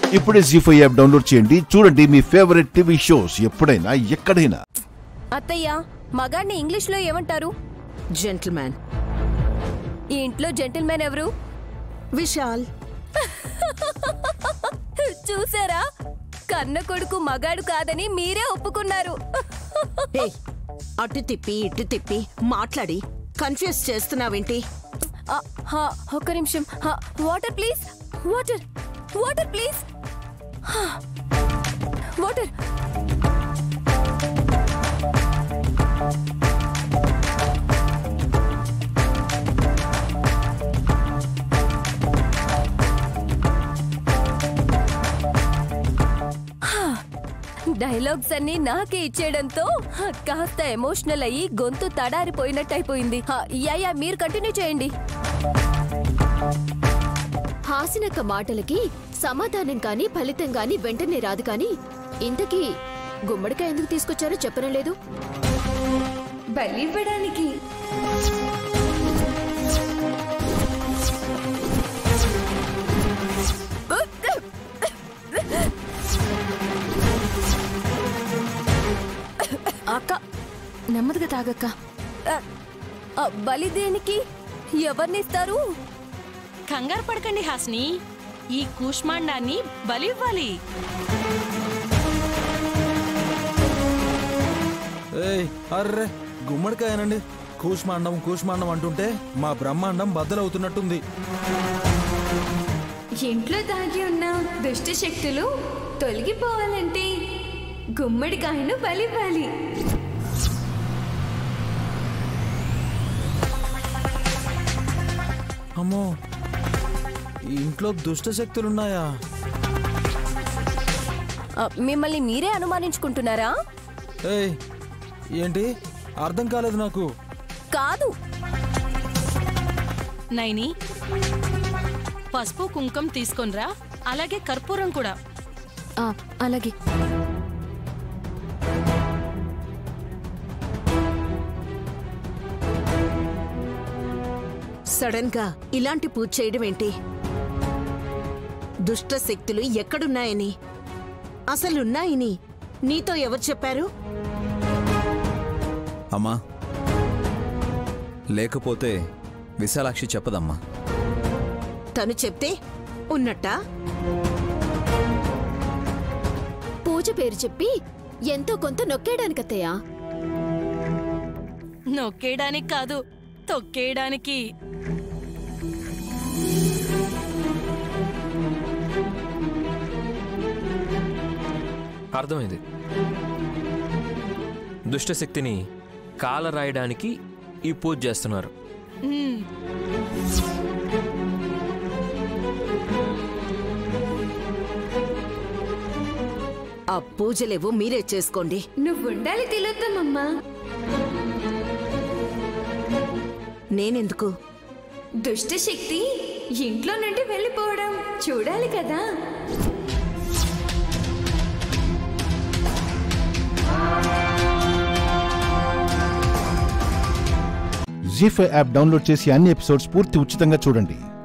ఇప్పుడే G five app download చేయండి చూడండి మీ ఫేవరెట్ టీవీ షోస్ ఎప్పుడైనా ఎక్కడైనా అత్తయ్య మగాడిని ఇంగ్లీష్లో ఏమంటారు జెంటిల్మ్యాన్ ఈ ఇంట్లో జెంటిల్మెన్ ఎవరు విశాల్ చూసారా కన్న కొడుకు మగాడు కాదని మీరే ఒప్పుకున్నారు ఏయ్ అటు తిప్పి ఇటు తిప్పి మాట్లాడి కన్ఫ్యూజ్ చేస్తున్నావేంటి ఆ, హా, ఒక్క నిమిషం హా, water please water water please హా, వాటర్ హా, డైలాగ్స్ అన్ని నాకే ఇచ్చేయడంతో హా, కాస్త ఎమోషనల్ అయ్యి గొంతు తడారిపోయినట్టు అయిపోయింది హా, యా యా మీరు కంటిన్యూ చేయండి హాసినక్క మాటలకి సమాధానం కాని ఫలితం గాని వెంటనే రాదు కాని ఇంతకీ గుమ్మడికాయ ఎందుకు తీసుకొచ్చారో చెప్పడం లేదు బలివ్వడానికి అక్క నెమ్మదిగా తాగక్క బలి దేనికి ఎవరినిస్తారు కంగారు పడకండి హాస్ని ఈ కూష్మాండాన్ని బలి ఇవ్వాలి ఏయ్ అర్రే గుమ్మడికాయనండి కూష్మాండం కూష్మాండం అంటుంటే మా బ్రహ్మాండం బద్దలవుతున్నట్టుంది ఇంట్లో దాగి ఉన్న దుష్ట శక్తులు తొలగిపోవాలంటే గుమ్మడికాయను బలివ్వాలి అమ్మో ఈ ఇంట్లో దుష్ట శక్తులున్నాయా ఆ, మిమ్మల్ని మీరే అనుమానించుకుంటున్నారా ఏయ్ ఏంటి అర్థం కాలేదు నాకు కాదు నైని పసుపు కుంకం తీసుకొనిరా అలాగే కర్పూరం కూడా ఆ, అలాగే సడన్ గా ఇలాంటి పూజ చేయడం ఏంటి దుష్ట శక్తులు ఎక్కడున్నాయని అసలున్నాయని నీతో ఎవరు చెప్పారు అమ్మా లేకపోతే విశాలాక్షి చెప్పదమ్మా తను చెప్తే ఉన్నట్టా పూజ పేరు చెప్పి ఎంతో కొంత నొక్కేయడానికత్తయ్యా నొక్కేయడానికి కాదు తొక్కేయడానికి అర్థమైంది దుష్టశక్తిని కాల రాయడానికి ఈ పూజ చేస్తున్నారు ఉమ్, ఆ పూజలేవో మీరే చేసుకోండి నువ్వుండాలి తిలోత్తమమ్మా నేనెందుకు దుష్ట శక్తి ఇంట్లో నుండి వెళ్ళిపోవడం చూడాలి కదా జీ ఫైవ్ యాప్ డౌన్లోడ్ చేసి అన్ని ఎపిసోడ్స్ పూర్తి ఉచితంగా చూడండి